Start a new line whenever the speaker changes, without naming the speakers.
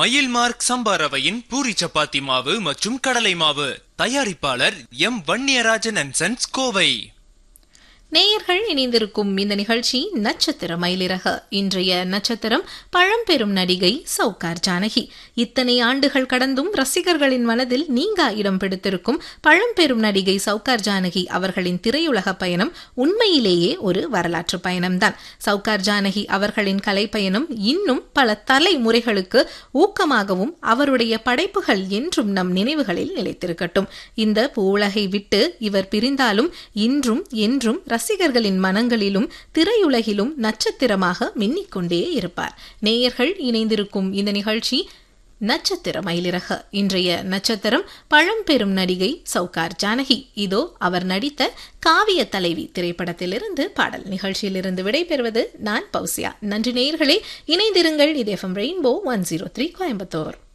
மயில் மார்க் சம்பா ரவையின் பூரி சப்பாத்தி மாவு மற்றும் கடலை மாவு தயாரிப்பாளர் M Vanniyarajan and sons Kovai
நேயர்கள் இணைந்திருக்கும் இந்த நிகழ்ச்சி நட்சத்திர மயிலிறக இன்றைய நட்சத்திரம் பழம்பெரும் நடிகை சவுகார் ஜானகி இத்தனை ஆண்டுகள் கடந்தும் ரசிகர்களின் மனதில் நீங்கா இடம் பிடித்திருக்கும் பழம்பெரும் நடிகை சவுகார் ஜானகி அவர்களின் திரையுலக பயணம் உண்மையிலேயே ஒரு வரலாற்று பயணம்தான் சவுகார் ஜானகி அவர்களின் கலை பயணம் இன்னும் பல தலைமுறைகளுக்கு ஊக்கமாகவும் அவருடைய படைப்புகள் என்றும் நம் நினைவுகளில் நிலைத்திருக்கட்டும் இந்த பூவுலகை விட்டு இவர் பிரிந்தாலும் இன்றும் என்றும் ரசிகர்களின் மனங்களிலும் திரையுலகிலும் நட்சத்திரமாக மின்னிக்கொண்டே இருப்பார் நேயர்கள் இணைந்திருக்கும் இந்த நிகழ்ச்சி நட்சத்திர மயிலிறக இன்றைய நட்சத்திரம் பழம்பெரும் நடிகை சவுகார் ஜானகி இதோ அவர் நடித்த காவிய தலைவி திரைப்படத்திலிருந்து பாடல் நிகழ்ச்சியிலிருந்து விடைபெறுவது நான் பௌசியா நன்றி நேயர்களே இணைந்திருங்கள் இது FM rainbow one zero three Coimbatore